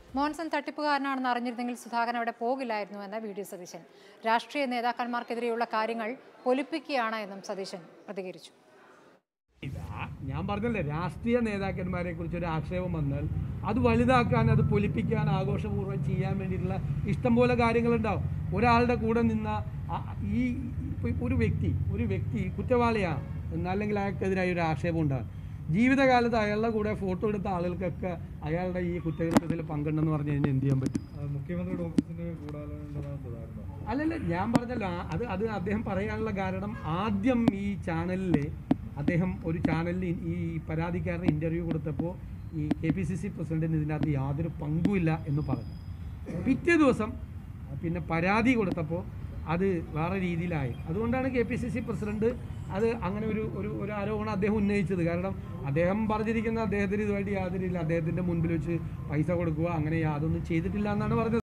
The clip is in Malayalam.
മോൻസൺ തട്ടിപ്പുകാരനാണെന്ന് അറിഞ്ഞിരുന്നെങ്കിൽ സുധാകരൻ അവിടെ പോകില്ലായിരുന്നു എന്ന വി ഡി സതീശൻ രാഷ്ട്രീയ നേതാക്കന്മാർക്കെതിരെയുള്ള കാര്യങ്ങൾ പൊലിപ്പിക്കുകയാണ് എന്നും സതീശൻ പ്രതികരിച്ചു ഇതാ ഞാൻ പറഞ്ഞല്ലേ രാഷ്ട്രീയ നേതാക്കന്മാരെ കുറിച്ച് ഒരു ആക്ഷേപം വന്നാൽ അത് വലുതാക്കാൻ അത് പൊലിപ്പിക്കാൻ ആഘോഷപൂർവ്വം ചെയ്യാൻ വേണ്ടിയിട്ടുള്ള ഇഷ്ടംപോലെ കാര്യങ്ങളുണ്ടാവും ഒരാളുടെ കൂടെ നിന്ന ആ- ഈ ഇപ്പൊ ഒരു വ്യക്തി ഒരു വ്യക്തി കുറ്റവാളിയാണ് എന്നല്ലെങ്കിൽ അയാൾക്കെതിരായി ഒരു ആക്ഷേപം ഉണ്ടാകും ജീവിതകാലത്ത് അയാളുടെ കൂടെ ഫോട്ടോ എടുത്ത ആളുകൾക്കൊക്കെ അയാളുടെ ഈ കുറ്റകൃത്യത്തിൽ പങ്കുണ്ടെന്ന് പറഞ്ഞു കഴിഞ്ഞാൽ എന്ത് ചെയ്യാൻ പറ്റും മുഖ്യമന്ത്രിയുടെ ഓഫീസിന് കൂടാതെന്നാണ് സുധാകരൻ പറഞ്ഞത്. അല്ലല്ല ഞാൻ പറഞ്ഞല്ലോ ആ- അത് അത് അദ്ദേഹം പറയാനുള്ള കാരണം ആദ്യം ഈ ചാനലിൽ അദ്ദേഹം ഒരു ചാനലിൽ ഈ പരാതിക്കാരന് ഇൻ്റർവ്യൂ കൊടുത്തപ്പോൾ ഈ കെ പി സി സി പ്രസിഡന്റിന് ഇതിനകത്ത് യാതൊരു പങ്കുമില്ല എന്ന് പറഞ്ഞു പിറ്റേ ദിവസം പിന്നെ പരാതി കൊടുത്തപ്പോൾ അത് വേറെ രീതിയിലായി അതുകൊണ്ടാണ് K P C C president അത് അങ്ങനെ ഒരു ഒരു ഒരു ആരോപണം അദ്ദേഹം ഉന്നയിച്ചത് കാരണം അദ്ദേഹം പറഞ്ഞിരിക്കുന്ന അദ്ദേഹത്തിന് ഇതുമായിട്ട് യാതൊരു ഇല്ല അദ്ദേഹത്തിൻ്റെ മുൻപിൽ വെച്ച് പൈസ കൊടുക്കുക അങ്ങനെ യാതൊന്നും ചെയ്തിട്ടില്ല എന്നാണ് പറഞ്ഞത്